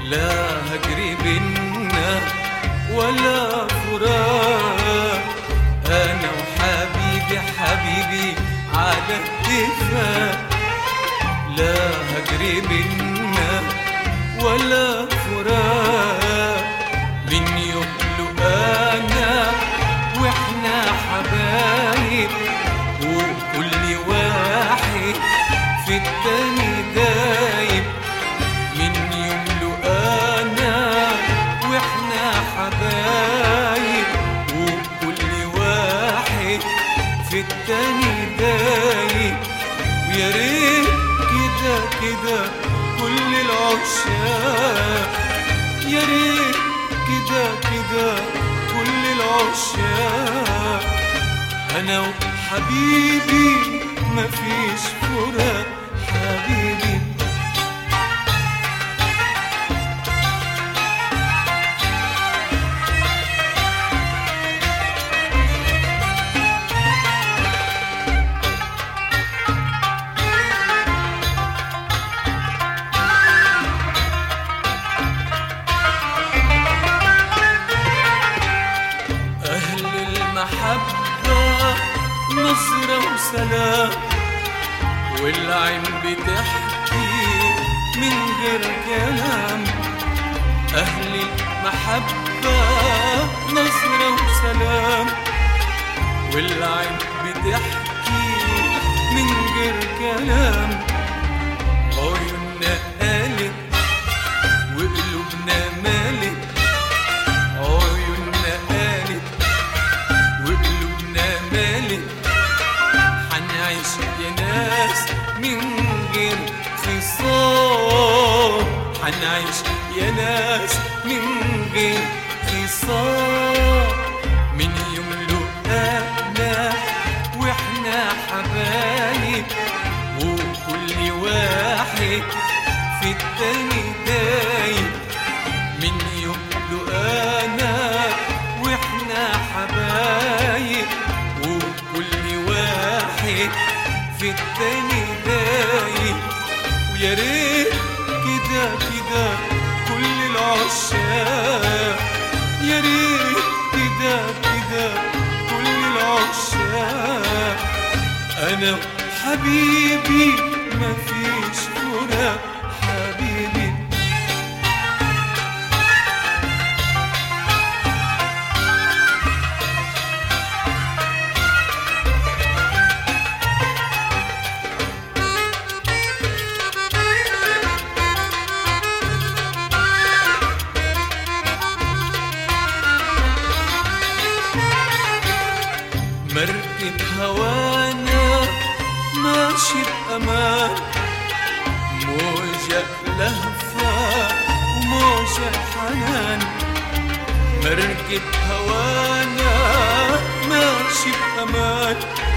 لا هجري بينا ولا فراق انا وحبيبي حبيبي على اتفاق لا هجري بينا ولا فراق من يوم لقانا واحنا حبايب وكل واحد في التاني دايب من يوم لقانا واحنا حبايب وكل واحد في التاني دايب ويا ريت كده كده كل العشاق يا ريت كده كده كل العشاق انا وحبيبي مفيش فراق حبيبي أهل المحبة نصرة وسلام والعين بتحكي من غير كلام أهل المحبة نصرة وسلام والعين بتحكي من غير كلام عيوننا قالت وقلوبنا مالت عيوننا قالت وقلوبنا مالت حنعيش يا ناس من غير خصام حنعيش يا ناس من غير خصام من يوم لقانا واحنا حبايب وكل واحد في التاني دايب من يوم لقانا واحنا حبايب وكل واحد في التاني دايب ويا ريت كده كده كل العشاق يا ريت كده كده كل العشاق انا حبيبي مفيش فراق حبيبي مركب هوانا ماشي بأمان موجة لهفة وموجة حنان مركب هوانا ماشي بأمان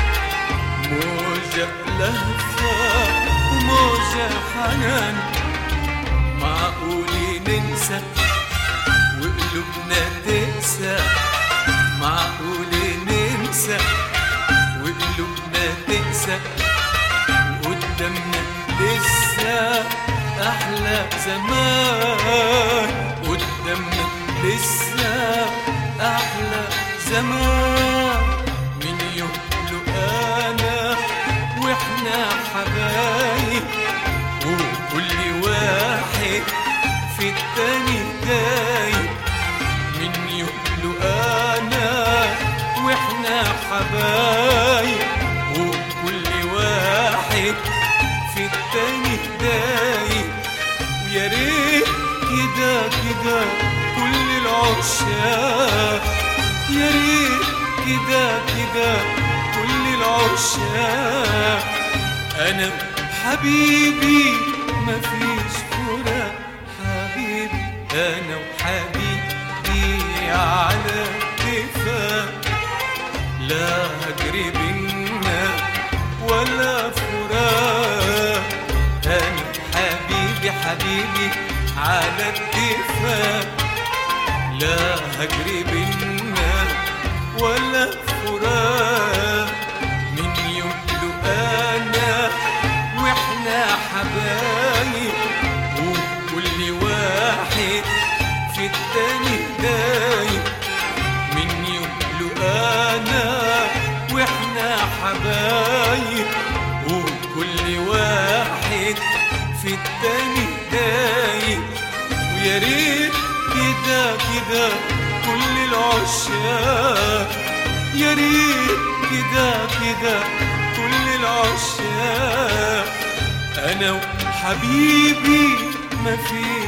موجة لهفة وموجة حنان معقول ننسى وقلوبنا تنسى معقول ننسى وقلوبنا تنسى وقدامنا لسه أحلى زمان قدامنا لسه أحلى زمان من يوم لقانا وإحنا حبايب وكل واحد في التاني دايب من يوم لقانا واحنا حبايب وكل واحد في التاني دايب ويا ريت كده كده كل العشاق يا ريت كده كده كل العشاق انا حبيبي مفيش فراق حبيبي انا وحبيبي على اتفاق لا هجري بينا ولا فراق انا حبيبي حبيبي على اتفاق لا هجري بينا ولا فراق من يوم لقانا واحنا حبايب وكل واحد حبايب وكل واحد في التاني دايب ويا ريت كده كده كل العشاق يا ريت كده كده كل العشاق انا وحبيبي ما في